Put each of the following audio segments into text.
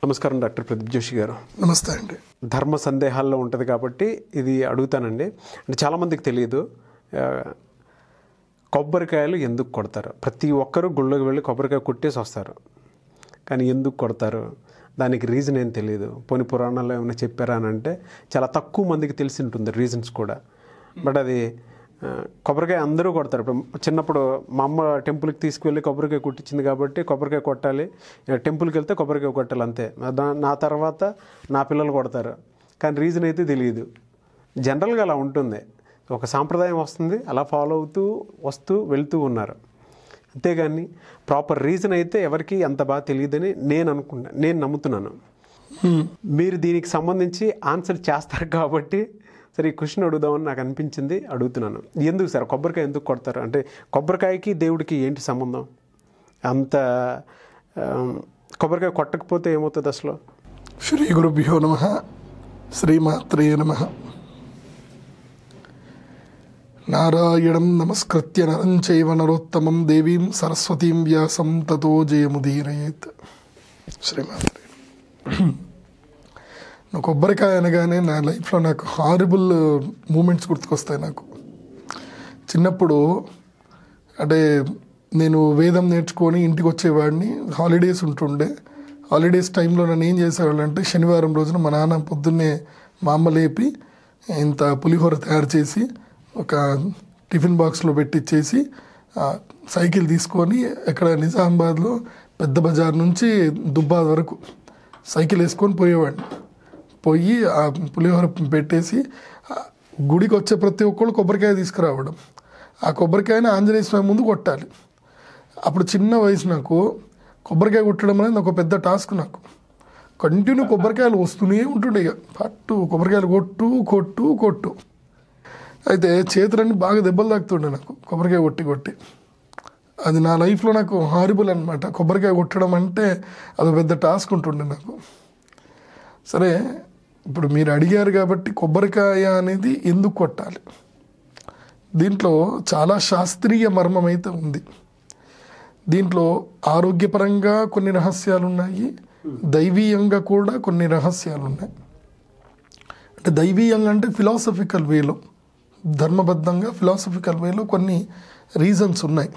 నమస్కారం డాక్టర్ ప్రదీప్ జోషి గారు నమస్తే అండి ధర్మ సందేహాల్లో ఉంటుంది కాబట్టి ఇది అడుగుతానండి అంటే చాలామందికి తెలియదు ఆ, కొబ్బరికాయలు ఎందుకు కొడతారు ప్రతి ఒక్కరూ గుళ్ళోకి వెళ్ళి కొబ్బరికాయ కొట్టేసి వస్తారు కానీ ఎందుకు కొడతారు దానికి రీజన్ ఏం తెలియదు పోని పురాణాల్లో ఏమైనా చెప్పారా అని అంటే చాలా తక్కువ మందికి తెలిసి ఉంటుంది రీజన్స్ కూడా బట్ అది ఆ, కొబ్బరికాయ అందరూ కొడతారు ఇప్పుడు చిన్నప్పుడు మా అమ్మ టెంపుల్కి తీసుకువెళ్ళి కొబ్బరికాయ కొట్టించింది కాబట్టి కొబ్బరికాయ కొట్టాలి ఇక టెంపుల్కి వెళ్తే కొబ్బరికాయ కొట్టాలి అంతే నా- నా తర్వాత నా పిల్లలు కొడతారు కానీ రీజన్ అయితే తెలియదు జనరల్గా అలా ఉంటుంది ఒక సాంప్రదాయం వస్తుంది అలా ఫాలో అవుతూ వస్తూ వెళ్తూ ఉన్నారు అంతేగాని ప్రాపర్ రీజన్ అయితే ఎవరికి అంత బాగా తెలియదని నేను అనుకుంటా నేను నమ్ముతున్నాను మీరు దీనికి సంబంధించి ఆన్సర్ చేస్తారు కాబట్టి సరే ఈ క్వశ్చన్ అడుగుదామని నాకు అనిపించింది అడుగుతున్నాను ఎందుకు సార్ కొబ్బరికాయ ఎందుకు కొడతారు అంటే కొబ్బరికాయకి దేవుడికి ఏంటి సంబంధం అంత ఆ, కొబ్బరికాయ కొట్టకపోతే ఏమవుతుంది అసలు శ్రీ గురుభ్యో నమ శ్రీమాత్రే నమ నారాయణం నమస్కృత్య నరం చైవ నరోత్తమం దేవీం సరస్వతీం వ్యాసం తతో జయముదీరయేత్ శ్రీమాత్రే నువ్వు కొబ్బరికాయ అనగానే నా లైఫ్లో నాకు హారిబుల్ మూమెంట్స్ గుర్తుకొస్తాయి నాకు చిన్నప్పుడు అంటే నేను వేదం నేర్చుకొని ఇంటికి వచ్చేవాడిని హాలిడేస్ ఉంటుండే హాలిడేస్ టైంలో నన్ను ఏం చేసేవాళ్ళు అంటే శనివారం రోజున మా నాన్న పొద్దున్నే మా అమ్మ లేపి ఇంత పులిహోర తయారు చేసి ఒక టిఫిన్ బాక్స్లో పెట్టిచ్చేసి ఆ, సైకిల్ తీసుకొని ఎక్కడ నిజామాబాద్లో పెద్ద బజార్ నుంచి దుబ్బాద్ వరకు సైకిల్ వేసుకొని పోయేవాడిని పోయి ఆ పులిహోర పెట్టేసి ఆ గుడికి వచ్చే ప్రతి ఒక్కళ్ళు కొబ్బరికాయ తీసుకురావడం ఆ కొబ్బరికాయని ఆంజనేయ స్వామి ముందు కొట్టాలి అప్పుడు చిన్న వయసు నాకు కొబ్బరికాయ కొట్టడం అనేది ఒక పెద్ద టాస్క్ నాకు కంటిన్యూ కొబ్బరికాయలు వస్తూనే ఉంటుండే ఇక పట్టు కొబ్బరికాయలు కొట్టు కొట్టు కొట్టు అయితే చేతులన్నీ బాగా దెబ్బలు తాకుతుండే నాకు కొబ్బరికాయ కొట్టి కొట్టి అది నా లైఫ్లో నాకు హారిబుల్ అనమాట కొబ్బరికాయ కొట్టడం అంటే అది పెద్ద టాస్క్ ఉంటుండే నాకు సరే ఇప్పుడు మీరు అడిగారు కాబట్టి కొబ్బరికాయ అనేది ఎందుకు కొట్టాలి దీంట్లో చాలా శాస్త్రీయ మర్మం అయితే ఉంది దీంట్లో ఆరోగ్యపరంగా కొన్ని రహస్యాలు ఉన్నాయి దైవీయంగా కూడా కొన్ని రహస్యాలు ఉన్నాయి అంటే దైవీయంగా అంటే ఫిలాసఫికల్ వేలో ధర్మబద్ధంగా ఫిలాసఫికల్ వేలో కొన్ని రీజన్స్ ఉన్నాయి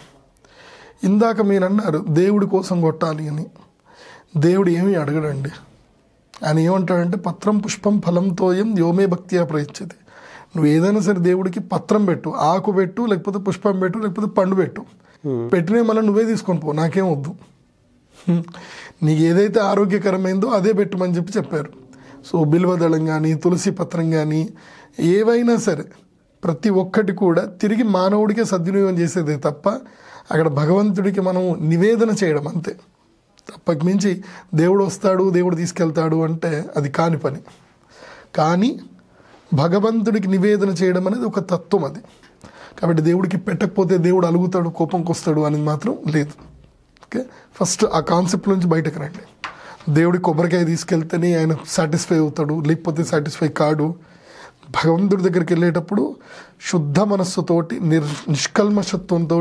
ఇందాక మీరు అన్నారు దేవుడి కోసం కొట్టాలి అని దేవుడు ఏమీ అడగడండి ఆయన ఏమంటాడంటే పత్రం పుష్పం ఫలంతోయం యోమే భక్తియా ప్రయచ్చది నువ్వు ఏదైనా సరే దేవుడికి పత్రం పెట్టు ఆకు పెట్టు లేకపోతే పుష్పం పెట్టు లేకపోతే పండు పెట్టు పెట్టినవి మళ్ళీ నువ్వే తీసుకొని పో నాకేం వద్దు హ్మ్. నీకు ఏదైతే ఆరోగ్యకరమైందో అదే పెట్టమని చెప్పి చెప్పారు సో బిల్వదళం కానీ తులసి పత్రం కానీ ఏవైనా సరే ప్రతి ఒక్కటి కూడా తిరిగి మానవుడికే సద్వినియోగం చేసేదే తప్ప అక్కడ భగవంతుడికి మనం నివేదన చేయడం అంతే తప్పకు మించి దేవుడు వస్తాడు దేవుడు తీసుకెళ్తాడు అంటే అది కాని పని కానీ భగవంతుడికి నివేదన చేయడం అనేది ఒక తత్వం అది కాబట్టి దేవుడికి పెట్టకపోతే దేవుడు అలుగుతాడు కోపంకి వస్తాడు అనేది మాత్రం లేదు ఓకే ఫస్ట్ ఆ కాన్సెప్ట్ నుంచి బయటకు రండి దేవుడి కొబ్బరికాయ తీసుకెళ్తేనే ఆయన సాటిస్ఫై అవుతాడు లేకపోతే సాటిస్ఫై కాడు భగవంతుడి దగ్గరికి వెళ్ళేటప్పుడు శుద్ధ మనస్సుతోటి నిర్ నిష్కల్మషత్వంతో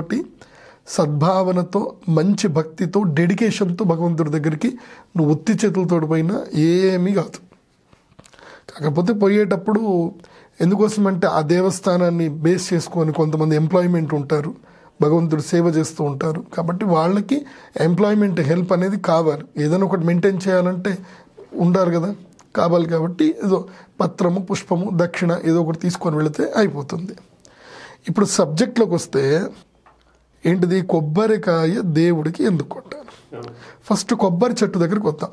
సద్భావనతో మంచి భక్తితో డెడికేషన్తో భగవంతుడి దగ్గరికి నువ్వు ఉత్తి చేతులతో పోయినా ఏమీ కాదు కాకపోతే పోయేటప్పుడు ఎందుకోసమంటే ఆ దేవస్థానాన్ని బేస్ చేసుకొని కొంతమంది ఎంప్లాయ్మెంట్ ఉంటారు భగవంతుడు సేవ చేస్తూ ఉంటారు కాబట్టి వాళ్ళకి ఎంప్లాయ్మెంట్ హెల్ప్ అనేది కావాలి ఏదైనా ఒకటి మెయింటైన్ చేయాలంటే ఉండాలి కదా కావాలి కాబట్టి ఏదో పత్రము పుష్పము దక్షిణ ఏదో ఒకటి తీసుకొని వెళితే అయిపోతుంది ఇప్పుడు సబ్జెక్ట్లోకి వస్తే ఏంటిది కొబ్బరికాయ దేవుడికి ఎందుకు కొట్టాలి ఫస్ట్ కొబ్బరి చెట్టు దగ్గరికి వద్దాం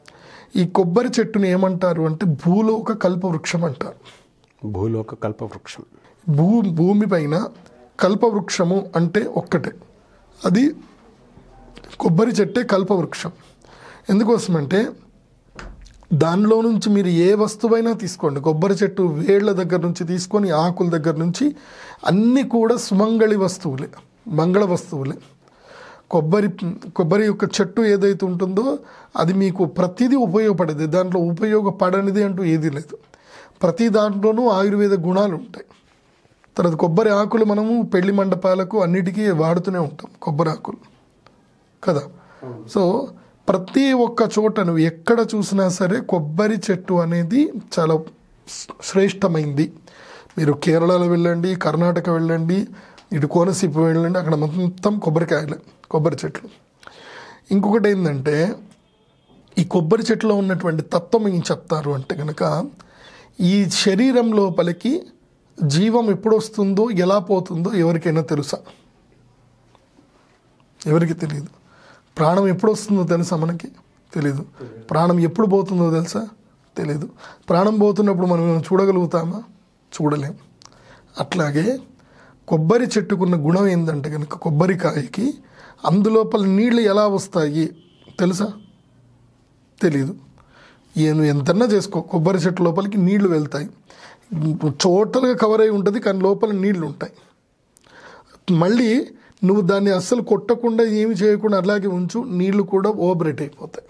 ఈ కొబ్బరి చెట్టుని ఏమంటారు అంటే భూలోక కల్పవృక్షం అంటారు భూలోక కల్పవృక్షం భూ భూమి పైన కల్పవృక్షము అంటే ఒక్కటే అది కొబ్బరి చెట్టే కల్పవృక్షం ఎందుకోసమంటే దానిలో నుంచి మీరు ఏ వస్తువైనా తీసుకోండి కొబ్బరి చెట్టు వేళ్ల దగ్గర నుంచి తీసుకొని ఆకుల దగ్గర నుంచి అన్నీ కూడా సుమంగళి వస్తువులే మంగళ వస్తువులే కొబ్బరి కొబ్బరి యొక్క చెట్టు ఏదైతే ఉంటుందో అది మీకు ప్రతిదీ ఉపయోగపడేది దాంట్లో ఉపయోగపడనిది అంటూ ఏదీ లేదు ప్రతి దాంట్లోనూ ఆయుర్వేద గుణాలు ఉంటాయి తర్వాత కొబ్బరి ఆకులు మనము పెళ్లి మండపాలకు అన్నిటికీ వాడుతూనే ఉంటాం కొబ్బరి ఆకులు కదా సో ప్రతి ఒక్క చోట నువ్వు ఎక్కడ చూసినా సరే కొబ్బరి చెట్టు అనేది చాలా శ్రేష్టమైంది మీరు కేరళలో వెళ్ళండి కర్ణాటక వెళ్ళండి ఇటు కోనసీమ వెళ్ళండి అక్కడ మొత్తం కొబ్బరికాయలు కొబ్బరి చెట్లు ఇంకొకటి ఏంటంటే ఈ కొబ్బరి చెట్టులో ఉన్నటువంటి తత్వం ఏం చెప్తారు అంటే కనుక ఈ శరీరం లోపలికి జీవం ఎప్పుడు వస్తుందో ఎలా పోతుందో ఎవరికైనా తెలుసా ఎవరికి తెలియదు ప్రాణం ఎప్పుడు వస్తుందో తెలుసా మనకి తెలియదు ప్రాణం ఎప్పుడు పోతుందో తెలుసా తెలియదు ప్రాణం పోతున్నప్పుడు మనం ఏమైనా చూడగలుగుతామా చూడలేం అట్లాగే కొబ్బరి చెట్టుకున్న గుణం ఏంటంటే కనుక కొబ్బరికాయకి అందులోపల నీళ్లు ఎలా వస్తాయి తెలుసా తెలీదు ఏను ఎంతన్నా చేసుకో కొబ్బరి చెట్టు లోపలికి నీళ్లు వెళ్తాయి టోటల్గా కవర్ అయి ఉంటుంది కానీ లోపల నీళ్లు ఉంటాయి మళ్ళీ నువ్వు దాన్ని అస్సలు కొట్టకుండా ఏమి చేయకుండా అలాగే ఉంచు నీళ్లు కూడా ఓవరేట్ అయిపోతాయి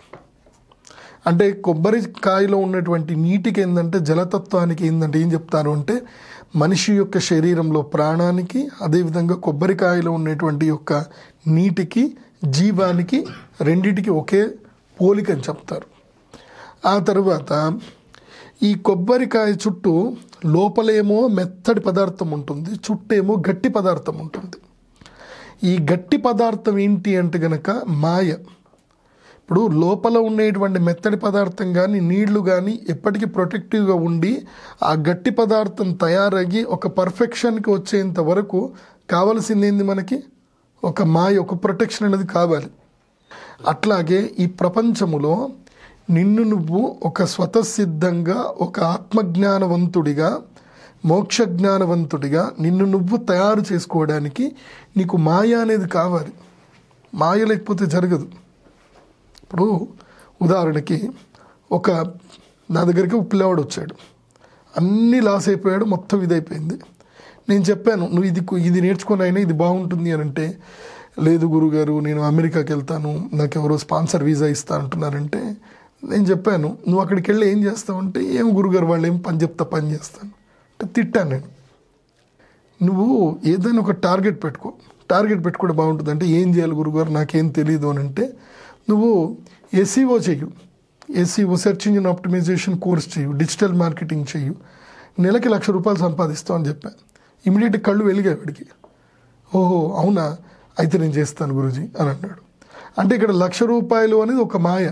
అంటే కొబ్బరికాయలో ఉన్నటువంటి నీటికి ఏంటంటే జలతత్వానికి ఏంటంటే ఏం చెప్తారు అంటే మనిషి యొక్క శరీరంలో ప్రాణానికి అదేవిధంగా కొబ్బరికాయలో ఉన్నటువంటి యొక్క నీటికి జీవానికి రెండిటికి ఒకే పోలిక అని చెప్తారు ఆ తర్వాత ఈ కొబ్బరికాయ చుట్టూ లోపలేమో మెత్తడి పదార్థం ఉంటుంది చుట్టేమో గట్టి పదార్థం ఉంటుంది ఈ గట్టి పదార్థం ఏంటి అంటే గనక మాయ ఇప్పుడు లోపల ఉండేటువంటి మెత్తడి పదార్థం కానీ నీళ్లు కానీ ఎప్పటికీ ప్రొటెక్టివ్గా ఉండి ఆ గట్టి పదార్థం తయారయ్యి ఒక పర్ఫెక్షన్కి వచ్చేంత వరకు కావలసింది ఏంది మనకి ఒక మాయ ఒక ప్రొటెక్షన్ అనేది కావాలి అట్లాగే ఈ ప్రపంచములో నిన్ను నువ్వు ఒక స్వతసిద్ధంగా ఒక ఆత్మజ్ఞానవంతుడిగా మోక్ష జ్ఞానవంతుడిగా నిన్ను నువ్వు తయారు చేసుకోవడానికి నీకు మాయ అనేది కావాలి మాయ లేకపోతే జరగదు ఇప్పుడు ఉదాహరణకి ఒక నా దగ్గరికి ఒక పిల్లవాడు వచ్చాడు అన్నీ లాస్ అయిపోయాడు మొత్తం ఇదైపోయింది నేను చెప్పాను నువ్వు ఇది ఇది నేర్చుకొని అయినా ఇది బాగుంటుంది అని అంటే లేదు గురుగారు నేను అమెరికాకి వెళ్తాను నాకు ఎవరో స్పాన్సర్ వీసా ఇస్తా అంటున్నారంటే నేను చెప్పాను నువ్వు అక్కడికి వెళ్ళి ఏం చేస్తావంటే ఏం గురుగారు వాళ్ళు ఏం పని చెప్తా పని చేస్తాను అంటే తిట్టాను నేను నువ్వు ఏదైనా ఒక టార్గెట్ పెట్టుకో టార్గెట్ పెట్టుకుంటే బాగుంటుంది అంటే ఏం చేయాలి గురుగారు నాకేం తెలియదు అని అంటే నువ్వు ఎస్ఈఓ చెయ్యు SEO search engine optimization course చెయ్యు డిజిటల్ మార్కెటింగ్ చెయ్యు నెలకి లక్ష రూపాయలు సంపాదిస్తావు అని చెప్పాను ఇమీడియట్ కళ్ళు వెలిగాయి వాడికి ఓహో అవునా అయితే నేను చేస్తాను గురుజీ అని అన్నాడు అంటే ఇక్కడ లక్ష రూపాయలు అనేది ఒక మాయ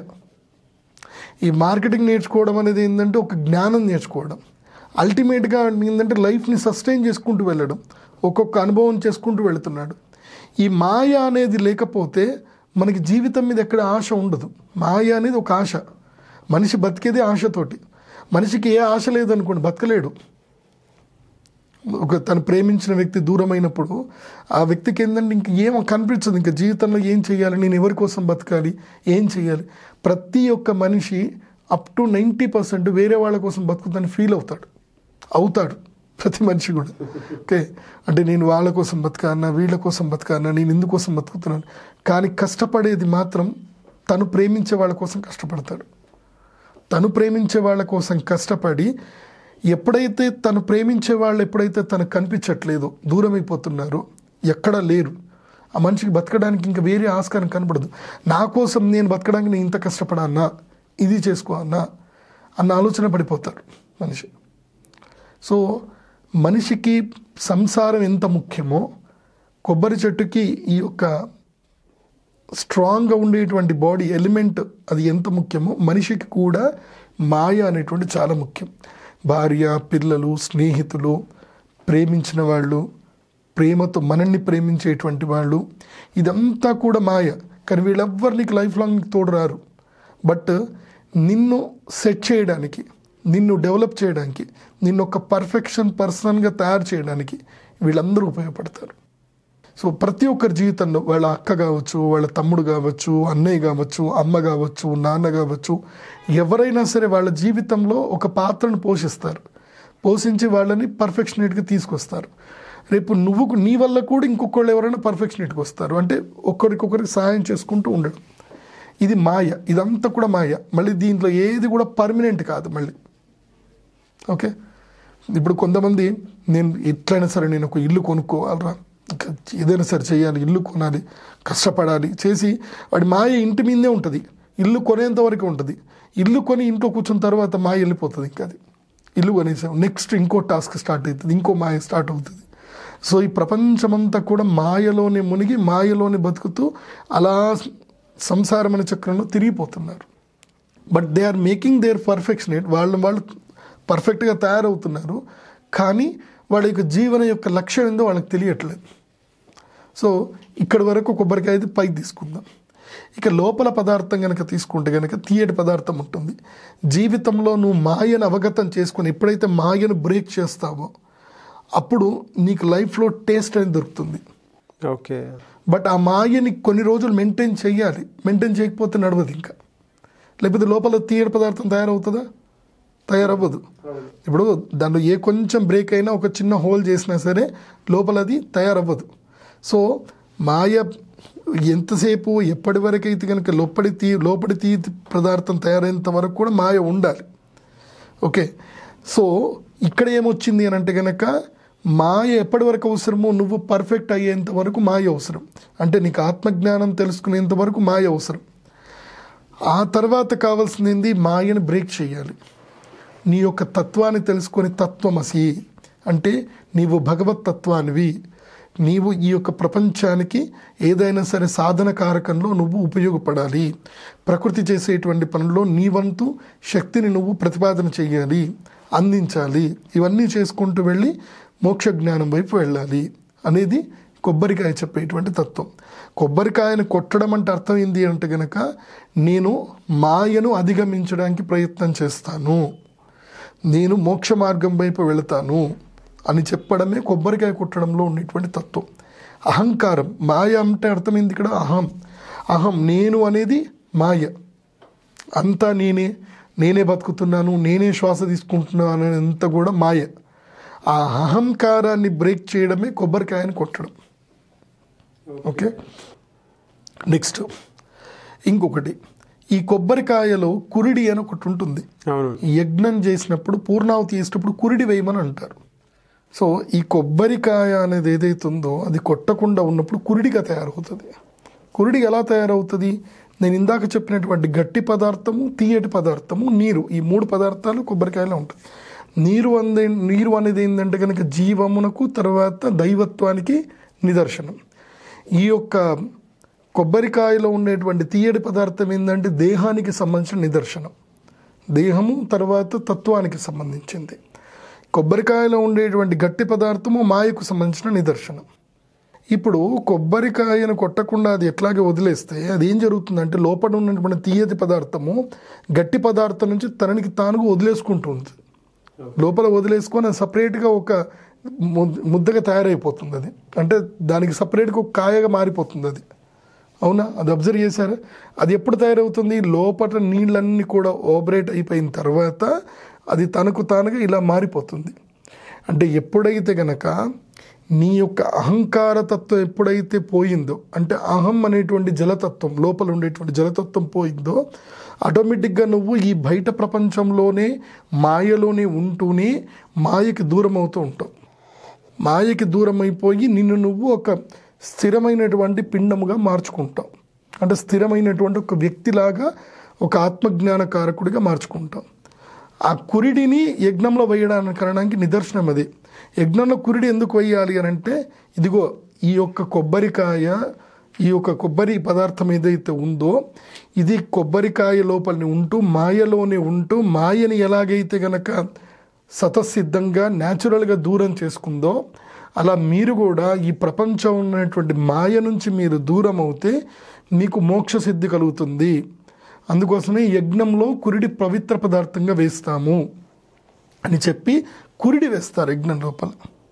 ఈ మార్కెటింగ్ నేర్చుకోవడం అనేది ఏంటంటే ఒక జ్ఞానం నేర్చుకోవడం అల్టిమేట్గా ఏంటంటే లైఫ్ని సస్టైన్ చేసుకుంటూ వెళ్ళడం ఒక్కొక్క అనుభవం చేసుకుంటూ వెళుతున్నాడు ఈ మాయ అనేది లేకపోతే మనకి జీవితం మీద ఎక్కడ ఆశ ఉండదు మాయ అనేది ఒక ఆశ మనిషి బతికేదే ఆశతోటి మనిషికి ఏ ఆశ లేదనుకోండి బతకలేడు ఒక తను ప్రేమించిన వ్యక్తి దూరమైనప్పుడు ఆ వ్యక్తికి ఏంటంటే ఇంక ఏం కనిపించదు ఇంకా జీవితంలో ఏం చేయాలి నేను ఎవరి కోసం బతకాలి ఏం చేయాలి ప్రతి ఒక్క మనిషి అప్ టు నైంటీ పర్సెంట్ వేరే వాళ్ళ కోసం బతుకుతాని ఫీల్ అవుతాడు అవుతాడు ప్రతి మనిషి కూడా ఓకే అంటే నేను వాళ్ళ కోసం బతకానా వీళ్ళ కోసం బతకానా నేను ఇందుకోసం బతుకుతున్నాను కానీ కష్టపడేది మాత్రం తను ప్రేమించే వాళ్ళ కోసం కష్టపడతాడు తను ప్రేమించే వాళ్ళ కోసం కష్టపడి ఎప్పుడైతే తను ప్రేమించే వాళ్ళు ఎప్పుడైతే తనకు కనిపించట్లేదో దూరం అయిపోతున్నారో ఎక్కడా లేరు ఆ మనిషికి బతకడానికి ఇంకా వేరే ఆస్కారం కనపడదు నా కోసం నేను బతకడానికి నేను ఇంత కష్టపడానా ఇది చేసుకో అన్నా అన్న ఆలోచన పడిపోతాడు మనిషి సో మనిషికి సంసారం ఎంత ముఖ్యమో కొబ్బరి చెట్టుకి ఈ యొక్క స్ట్రాంగ్గా ఉండేటువంటి బాడీ ఎలిమెంట్ అది ఎంత ముఖ్యమో మనిషికి కూడా మాయ అనేటువంటి చాలా ముఖ్యం భార్య పిల్లలు స్నేహితులు ప్రేమించిన వాళ్ళు ప్రేమతో మనల్ని ప్రేమించేటువంటి వాళ్ళు ఇదంతా కూడా మాయ కానీ వీళ్ళెవ్వరు నీకు లైఫ్ లాంగ్ నీకు తోడు రారు బట్ నిన్ను సెట్ చేయడానికి నిన్ను డెవలప్ చేయడానికి నిన్ను ఒక పర్ఫెక్షన్ పర్సన్గా తయారు చేయడానికి వీళ్ళందరూ ఉపయోగపడతారు సో ప్రతి ఒక్కరి జీవితంలో వాళ్ళ అక్క కావచ్చు వాళ్ళ తమ్ముడు కావచ్చు అన్నయ్య కావచ్చు అమ్మ కావచ్చు నాన్న కావచ్చు ఎవరైనా సరే వాళ్ళ జీవితంలో ఒక పాత్రను పోషిస్తారు పోషించి వాళ్ళని పర్ఫెక్షనేట్గా తీసుకొస్తారు రేపు నువ్వు నీ వల్ల కూడా ఇంకొకళ్ళు ఎవరైనా పర్ఫెక్షనేట్కి వస్తారు అంటే ఒకరికొకరికి సహాయం చేసుకుంటూ ఉండడం ఇది మాయ ఇదంతా కూడా మాయ మళ్ళీ దీంట్లో ఏది కూడా పర్మనెంట్ కాదు మళ్ళీ ఓకే ఇప్పుడు కొంతమంది నేను ఎట్లయినా సరే నేను ఒక ఇల్లు కొనుక్కోవాలరా ఇంకా ఏదైనా సరే చేయాలి ఇల్లు కొనాలి కష్టపడాలి చేసి వాడి మాయ ఇంటి మీదే ఉంటుంది ఇల్లు కొనేంత వరకు ఉంటుంది ఇల్లు కొని ఇంట్లో కూర్చున్న తర్వాత మాయ వెళ్ళిపోతుంది ఇంకా అది ఇల్లు కొనేసాం నెక్స్ట్ ఇంకో టాస్క్ స్టార్ట్ అవుతుంది ఇంకో మాయ స్టార్ట్ అవుతుంది సో ఈ ప్రపంచమంతా కూడా మాయలోనే మునిగి మాయలోనే బతుకుతూ అలా సంసారం అనే చక్రంలో తిరిగిపోతున్నారు but they are making their perfectionate వాళ్ళు వాళ్ళు పర్ఫెక్ట్గా తయారవుతున్నారు కానీ వాళ్ళ యొక్క జీవన యొక్క లక్ష్యం ఏందో వాళ్ళకి తెలియట్లేదు సో ఇక్కడ వరకు కొబ్బరికాయ అయితే పైకి తీసుకుందాం ఇక లోపల పదార్థం కనుక తీసుకుంటే కనుక తీయటి పదార్థం ఉంటుంది జీవితంలో నువ్వు మాయను అవగతం చేసుకొని ఎప్పుడైతే మాయను బ్రేక్ చేస్తావో అప్పుడు నీకు లైఫ్లో టేస్ట్ అనేది దొరుకుతుంది ఓకే బట్ ఆ మాయని కొన్ని రోజులు మెయింటైన్ చేయాలి మెయింటైన్ చేయకపోతే నడవదు ఇంకా లేకపోతే లోపల తీయటి పదార్థం తయారవుతుందా తయారవ్వదు ఇప్పుడు దాంట్లో ఏ కొంచెం బ్రేక్ అయినా ఒక చిన్న హోల్ చేసినా సరే లోపల అది తయారవ్వదు సో మాయ ఎంతసేపు ఎప్పటి వరకు అయితే కనుక లోపడి తీ లోపలి తీ పదార్థం తయారైనంత వరకు కూడా మాయ ఉండాలి ఓకే సో ఇక్కడ ఏమొచ్చింది అని అంటే కనుక మాయ ఎప్పటి వరకు అవసరమో నువ్వు పర్ఫెక్ట్ అయ్యేంత వరకు మాయ అవసరం అంటే నీకు ఆత్మజ్ఞానం తెలుసుకునేంత వరకు మాయ అవసరం ఆ తర్వాత కావాల్సింది మాయను బ్రేక్ చేయాలి నీ యొక్క తత్వాన్ని తెలుసుకొని తత్వమసి అంటే నీవు భగవత్ తత్వానివి నీవు ఈ యొక్క ప్రపంచానికి ఏదైనా సరే సాధన కారకంలో నువ్వు ఉపయోగపడాలి ప్రకృతి చేసేటువంటి పనుల్లో నీ వంతు శక్తిని నువ్వు ప్రతిపాదన చేయాలి అందించాలి ఇవన్నీ చేసుకుంటూ వెళ్ళి మోక్ష జ్ఞానం వైపు వెళ్ళాలి అనేది కొబ్బరికాయ చెప్పేటువంటి తత్వం కొబ్బరికాయను కొట్టడం అంటే అర్థం ఏంది అంటే గనక నేను మాయను అధిగమించడానికి ప్రయత్నం చేస్తాను నేను మోక్ష మార్గం వైపు వెళతాను అని చెప్పడమే కొబ్బరికాయ కొట్టడంలో ఉండేటువంటి తత్వం అహంకారం మాయ అంటే అర్థమైంది ఇక్కడ అహం అహం నేను అనేది మాయ అంతా నేనే నేనే బతుకుతున్నాను నేనే శ్వాస తీసుకుంటున్నాను అనేంత కూడా మాయ ఆ అహంకారాన్ని బ్రేక్ చేయడమే కొబ్బరికాయని కొట్టడం ఓకే నెక్స్ట్ ఇంకొకటి ఈ కొబ్బరికాయలో కురిడి అని ఒకటి ఉంటుంది అవును యజ్ఞం చేసినప్పుడు పూర్ణావతి చేసేటప్పుడు కురిడి వేయమని అంటారు సో ఈ కొబ్బరికాయ అనేది ఏదైతే ఉందో అది కొట్టకుండా ఉన్నప్పుడు కురిడిగా తయారవుతుంది కురిడి ఎలా తయారవుతుంది నేను ఇందాక చెప్పినటువంటి గట్టి పదార్థము తీయటి పదార్థము నీరు ఈ మూడు పదార్థాలు కొబ్బరికాయలో ఉంటుంది నీరు అందే నీరు అనేది ఏంటంటే కనుక జీవమునకు తర్వాత దైవత్వానికి నిదర్శనం ఈ యొక్క కొబ్బరికాయలో ఉండేటువంటి తీయటి పదార్థం ఏంటంటే దేహానికి సంబంధించిన నిదర్శనం దేహము తర్వాత తత్వానికి సంబంధించింది కొబ్బరికాయలో ఉండేటువంటి గట్టి పదార్థము మాయకు సంబంధించిన నిదర్శనం ఇప్పుడు కొబ్బరికాయను కొట్టకుండా అది ఎట్లాగే వదిలేస్తే అది ఏం జరుగుతుందంటే లోపల ఉన్నటువంటి తీయటి పదార్థము గట్టి పదార్థం నుంచి తననికి తానుగా వదిలేసుకుంటుంది లోపల వదిలేసుకొని అది సపరేట్గా ఒక ముద్ద- ముద్దగా తయారైపోతుంది అది అంటే దానికి సపరేట్గా ఒక కాయగా మారిపోతుంది అది అవునా అది అబ్జర్వ్ చేశారా అది ఎప్పుడు తయారవుతుంది లోపల నీళ్ళన్నీ కూడా ఓపరేట్ అయిపోయిన తర్వాత అది తనకు తానుగా ఇలా మారిపోతుంది అంటే ఎప్పుడైతే గనక నీ యొక్క అహంకార తత్వం ఎప్పుడైతే పోయిందో అంటే అహం అనేటువంటి జలతత్వం లోపల ఉండేటువంటి జలతత్వం పోయిందో ఆటోమేటిక్గా నువ్వు ఈ బయట ప్రపంచంలోనే మాయలోనే ఉంటూనే మాయకి దూరం అవుతూ ఉంటావు మాయకి దూరం అయిపోయి నిన్ను నువ్వు ఒక స్థిరమైనటువంటి పిండముగా మార్చుకుంటావు అంటే స్థిరమైనటువంటి ఒక వ్యక్తిలాగా ఒక ఆత్మజ్ఞాన కారకుడిగా మార్చుకుంటాం ఆ కురిడిని యజ్ఞంలో వేయడానికి కారణానికి నిదర్శనం అది యజ్ఞంలో కురిడి ఎందుకు వేయాలి అని అంటే ఇదిగో ఈ యొక్క కొబ్బరికాయ ఈ యొక్క కొబ్బరి పదార్థం ఏదైతే ఉందో ఇది కొబ్బరికాయ లోపలని ఉంటూ మాయలోనే ఉంటూ మాయని ఎలాగైతే గనక స్వతసిద్ధంగా న్యాచురల్గా దూరం చేసుకుందో అలా మీరు కూడా ఈ ప్రపంచం ఉన్నటువంటి మాయ నుంచి మీరు దూరం అవుతే మీకు మోక్ష సిద్ధి కలుగుతుంది అందుకోసమే యజ్ఞంలో కురిడి పవిత్ర పదార్థంగా వేస్తాము అని చెప్పి కురిడి వేస్తారు యజ్ఞం లోపల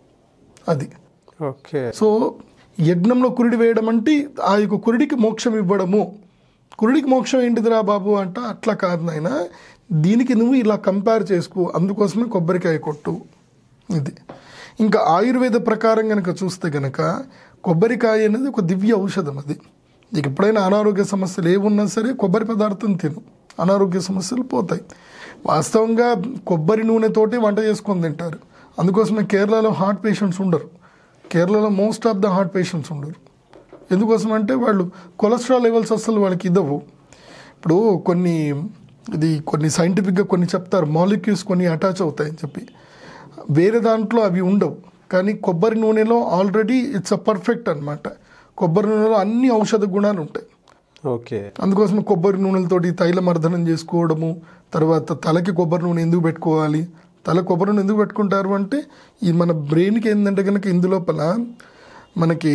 అది ఓకే సో యజ్ఞంలో కురిడి వేయడం అంటే ఆ యొక్క కురిడికి మోక్షం ఇవ్వడము కురిడికి మోక్షం ఏంటిదిరా బాబు అంట అట్లా కాదు నాయన దీనికి నువ్వు ఇలా కంపేర్ చేసుకో అందుకోసమే కొబ్బరికాయ కొట్టు ఇది ఇంకా ఆయుర్వేద ప్రకారం కనుక చూస్తే కనుక కొబ్బరికాయ అనేది ఒక దివ్య ఔషధం అది నీకు ఎప్పుడైనా అనారోగ్య సమస్యలు ఏమున్నా సరే కొబ్బరి పదార్థం తిను అనారోగ్య సమస్యలు పోతాయి వాస్తవంగా కొబ్బరి నూనెతోటి వంట చేసుకొని తింటారు అందుకోసమే కేరళలో హార్ట్ పేషెంట్స్ ఉండరు కేరళలో most of the heart patients ఉండరు ఎందుకోసం అంటే వాళ్ళు కొలెస్ట్రాల్ లెవెల్స్ అసలు వాళ్ళకి ఇవ్వవు ఇప్పుడు కొన్ని ఇది కొన్ని సైంటిఫిక్గా కొన్ని చెప్తారు మాలిక్యూల్స్ కొన్ని అటాచ్ అవుతాయని చెప్పి వేరే దాంట్లో అవి ఉండవు కానీ కొబ్బరి నూనెలో ఆల్రెడీ ఇట్స్ అ పర్ఫెక్ట్ అన్నమాట కొబ్బరి నూనెలో అన్ని ఔషధ గుణాలు ఉంటాయి ఓకే అందుకోసం కొబ్బరి నూనెలతోటి తైలమర్దనం చేసుకోవడము తర్వాత తలకి కొబ్బరి నూనె ఎందుకు పెట్టుకోవాలి తల కొబ్బరి నూనె ఎందుకు పెట్టుకుంటారు అంటే ఈ మన బ్రెయిన్కి ఏంటంటే కనుక ఇందులోపల మనకి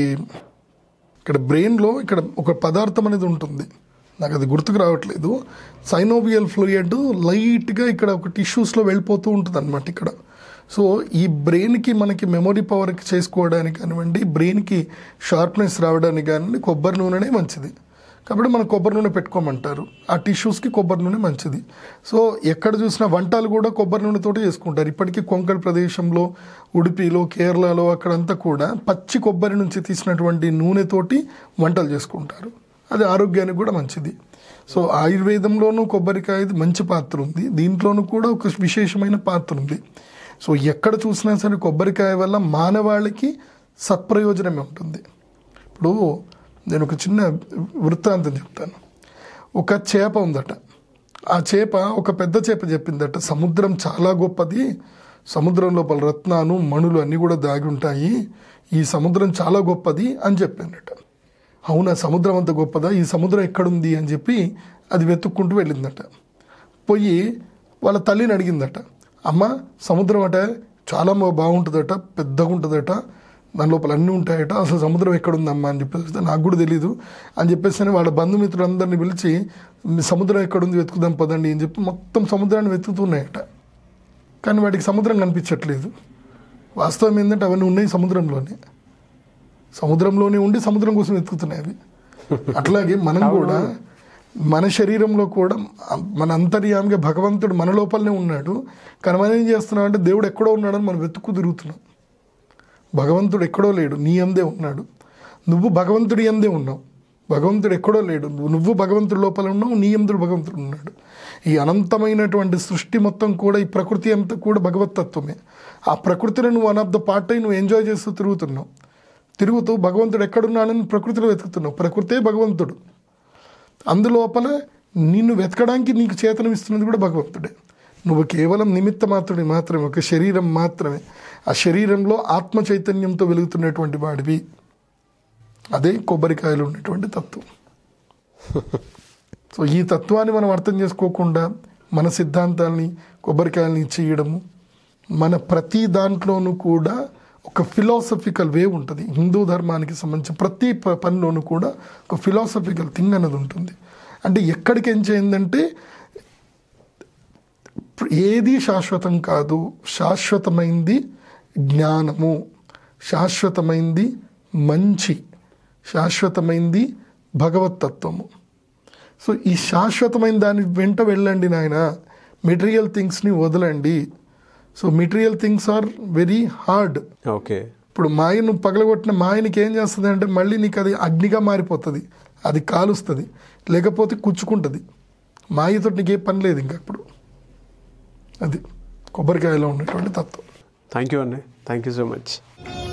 ఇక్కడ బ్రెయిన్లో ఇక్కడ ఒక పదార్థం అనేది ఉంటుంది నాకు అది గుర్తుకు రావట్లేదు సైనోవియల్ ఫ్లూయిడ్ లైట్గా ఇక్కడ ఒక టిష్యూస్లో వెళ్ళిపోతూ ఉంటుంది అనమాట ఇక్కడ సో ఈ బ్రెయిన్కి మనకి మెమొరీ పవర్కి చేసుకోవడానికి కానివ్వండి బ్రెయిన్కి షార్ప్నెస్ రావడానికి కానివ్వండి కొబ్బరి నూనెనే మంచిది కాబట్టి మనం కొబ్బరి నూనె పెట్టుకోమంటారు ఆ టిష్యూస్కి కొబ్బరి నూనె మంచిది సో ఎక్కడ చూసినా వంటలు కూడా కొబ్బరి నూనెతోటి చేసుకుంటారు ఇప్పటికీ కొంకణ ప్రదేశంలో ఉడిపిలో కేరళలో అక్కడంతా కూడా పచ్చి కొబ్బరి నుంచి తీసినటువంటి నూనెతోటి వంటలు చేసుకుంటారు అది ఆరోగ్యానికి కూడా మంచిది సో ఆయుర్వేదంలోనూ కొబ్బరికాయ మంచి పాత్ర ఉంది దీంట్లోనూ కూడా ఒక విశేషమైన పాత్ర ఉంది సో ఎక్కడ చూసినా సరే కొబ్బరికాయ వల్ల మానవాళికి సత్ప్రయోజనమే ఉంటుంది ఇప్పుడు నేను ఒక చిన్న వృత్తాంతం చెప్తాను ఒక చేప ఉందట ఆ చేప ఒక పెద్ద చేప చెప్పిందట సముద్రం చాలా గొప్పది సముద్రం లోపల రత్నాలు మణులు అన్నీ కూడా దాగి ఉంటాయి ఈ సముద్రం చాలా గొప్పది అని చెప్పిందట అవునా సముద్రం అంత గొప్పదా ఈ సముద్రం ఎక్కడుంది అని చెప్పి అది వెతుక్కుంటూ వెళ్ళిందట పోయి వాళ్ళ తల్లిని అడిగిందట అమ్మ సముద్రం అట చాలా బా- బాగుంటుందట పెద్దగా ఉంటుందట దాని లోపల అన్నీ ఉంటాయట అసలు సముద్రం ఎక్కడుందమ్మా అని చెప్పేసి నాకు కూడా తెలీదు అని చెప్పేసి వాళ్ళ బంధుమిత్రులందరినీ పిలిచి "మీ సముద్రం ఎక్కడుంది వెతుకుదాం పదండి అని చెప్పి మొత్తం సముద్రాన్ని వెతుకుతున్నాయట కానీ వాటికి సముద్రం కనిపించట్లేదు వాస్తవం ఏంటంటే అవన్నీ ఉన్నాయి సముద్రంలోనే సముద్రంలోనే ఉండి సముద్రం కోసం వెతుకుతున్నాయి అవి అట్లాగే మనం కూడా మన శరీరంలో కూడా మన అంతర్యామిగా భగవంతుడు మన లోపలనే ఉన్నాడు కానీ మనం ఏం చేస్తున్నాం అంటే దేవుడు ఎక్కడో ఉన్నాడని మనం వెతుక్కు తిరుగుతున్నాం భగవంతుడు ఎక్కడో లేడు నీ అందే ఉన్నాడు నువ్వు భగవంతుడి అందే ఉన్నావు భగవంతుడు ఎక్కడో లేడు నువ్వు- నువ్వు భగవంతుడి లోపల ఉన్నావు నీ అందుడు భగవంతుడు ఉన్నాడు ఈ అనంతమైనటువంటి సృష్టి మొత్తం కూడా ఈ ప్రకృతి అంతా కూడా భగవతత్వమే ఆ ప్రకృతిని నువ్వు వన్ ఆఫ్ ద పార్ట్ అయి నువ్వు ఎంజాయ్ చేస్తూ తిరుగుతున్నావు తిరుగుతూ భగవంతుడు ఎక్కడున్నాడని ప్రకృతిలో వెతుకుతున్నావు ప్రకృతే భగవంతుడు అందులోపల నిన్ను వెతకడానికి నీకు చేతనం ఇస్తున్నది కూడా భగవంతుడే నువ్వు కేవలం నిమిత్త మాత్రుడి మాత్రమే ఒక శరీరం మాత్రమే ఆ శరీరంలో ఆత్మ చైతన్యంతో వెలుగుతున్నటువంటి వాడివి అదే కొబ్బరికాయలు ఉన్నటువంటి తత్వం సో ఈ తత్వాన్ని మనం అర్థం చేసుకోకుండా మన సిద్ధాంతాల్ని కొబ్బరికాయల్ని చేయడము మన ప్రతి దాంట్లోనూ కూడా ఒక ఫిలాసఫికల్ వే ఉంటుంది హిందూ ధర్మానికి సంబంధించి ప్రతి ప- పనిలోనూ కూడా ఒక ఫిలాసఫికల్ థింగ్ అనేది ఉంటుంది అంటే ఎక్కడికి ఏం చేయిందంటే ఏది శాశ్వతం కాదు శాశ్వతమైంది జ్ఞానము శాశ్వతమైంది మంచి శాశ్వతమైంది భగవతత్వము సో ఈ శాశ్వతమైన దాని వెంట వెళ్ళండి నాయన మెటీరియల్ థింగ్స్ని వదలండి so material things are very hard okay ఇప్పుడు మాయ నువ్వు పగలగొట్టిన మాయనికి ఏం చేస్తుంది అంటే మళ్ళీ నీకు అది అగ్నిగా మారిపోతుంది అది కాలుస్తుంది లేకపోతే కుచ్చుకుంటుంది మాయతో నీకు ఏ పని లేదు ఇంకా ఇప్పుడు అది కొబ్బరికాయలో ఉన్నటువంటి తత్వం థ్యాంక్ యూ అండి థ్యాంక్ యూ సో మచ్